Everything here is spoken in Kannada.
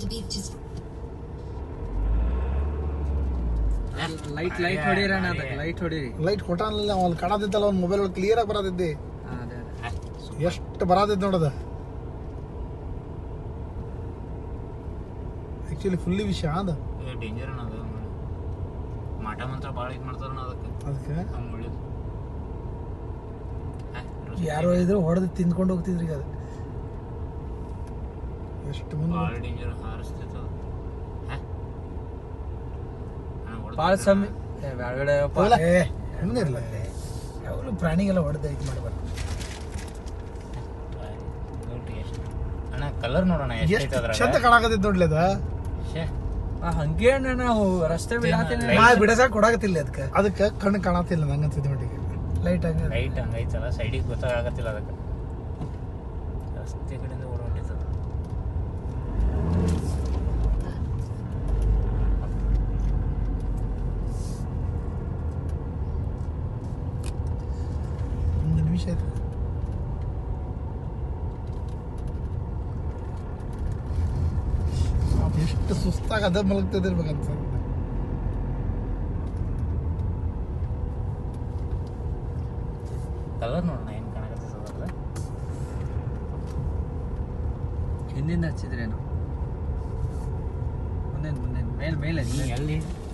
to be just light light ಹೊಡೀರಣ್ಣ ಅದಕ್ಕೆ ಲೈಟ್ ಹೊಡೀರಿ ಲೈಟ್ ಕೊಟ್ಟಾನಲ್ಲ ಅವ್ನು ಅಲ್ಲಿ ಕಾಣತಿದ್ದಲ್ಲ ಅವ್ನ ಮೊಬೈಲ್ ಒಳಗೆ ಕ್ಲಿಯರ್ ಆಗಿ ಬರತಿದ್ದೆ ಹಾ, ಅದೇ ಅದೇ. ಎಷ್ಟು ಬರತೈತೆ ನೋಡದ ಆಕ್ಚುಲಿ ಫುಲ್ಲಿ ವಿಷಯ ಅದ ಡೇಂಜರ್ ಅದು ಮಾಟ ಮಂತ್ರ ಭಾಳ ಇದು ಮಾಡ್ತಾರಣ್ಣ ಅದಕ್ಕೆ ಅದಕ್ಕೆ ಹಂಗೆ ಒಳ್ಳೇದು ಯಾರೋ ಇದ್ರು ಹೊಡೆದು ತಿಂದ್ಕೊಂಡು ಹೋಗ್ತಿದ್ರಿ ಈಗ ಅದು ಎಷ್ಟು ಮುಂದೆ ಭಾಳ ಡೇಂಜರ್ ಹಾರಿಸ್ತೈತೆ ಅದು ಹಾ? ಅಣ್ಣ, ಹೊಡ್ದ್ ಭಾಳ ಬಿಟ್ರೆ ಸಮಯ ಏ, ಬ್ಯಾಡ್ಗಡೆ ಅಪ್ಪ. ಹೋಗ್ಲಾ? ಏ ಸುಮ್ಮನೆ ಇರಲ್ಲ ಯಾವಾಗಲೂ ಪ್ರಾಣಿಗೆಲ್ಲ ಹೊಡೆದ ಇದು ಮಾಡಬಾರ್ದು ನೋಡಿ ಎಷ್ಟು ಅಣ್ಣ ಕಲರ್ ನೋಡೋಣ ಎಷ್ಟೈತೆ ಎಷ್ಟು ಅದ್ರಾಗ ಚಂದ ಕಾಣಕತ್ತೈತೆ ನೋಡ್ಲಿ ಅದ ಶ್ಯೇ. ಆ, ಹಂಗೆ ಅಣ್ಣ ನಾವು ರಸ್ತೆ ಬಿಡಾತೀನಿ Light- ನಾ ಬಿಡಸಾಕ ಕೊಡಾಕತ್ತಿಲ್ಲ ಅದಕ್ಕೆ ಅದಕ್ಕೆ ಕಣ್ಣು ಕಾಣತಿಲ್ಲ ನಂಗಂತಿದ್ದ ಮಟ್ಟಿಗೆ ಲೈಟ್ ಹಂಗ ಲೈಟ್ ಹಂಗೈತಲ್ಲ ಸೈಡಿಗೆ ಗೊತ್ತಾಗತ್ತಿಲ್ಲ ಅದಕ್ಕೆ ರಸ್ತೆ ಕಡೆಯಿಂದ ಓಡ್ ಹೊಂಟಿರ್ತದ ಒಂದು ನಿಮಿಷ ಆಯ್ತು ಪಾಪ ಎಷ್ಟು ಸುಸ್ತಾಗ ಅದ ಮಲಗ್ತದಿರ್ಬೇಕಂತ ಕಲರ್ ನೋಡೋಣ ಏನು ಕಾಣಕತ್ತದ ಅದ್ರದ್ದು ಹಿಂದಿಂದ ಹಚ್ಚಿದ್ರೇನು ಮುಂದೆ ಮುಂದೆ ಮೇಲೆ ಮೇಲೆ ನೀ ಎಲ್ಲಿ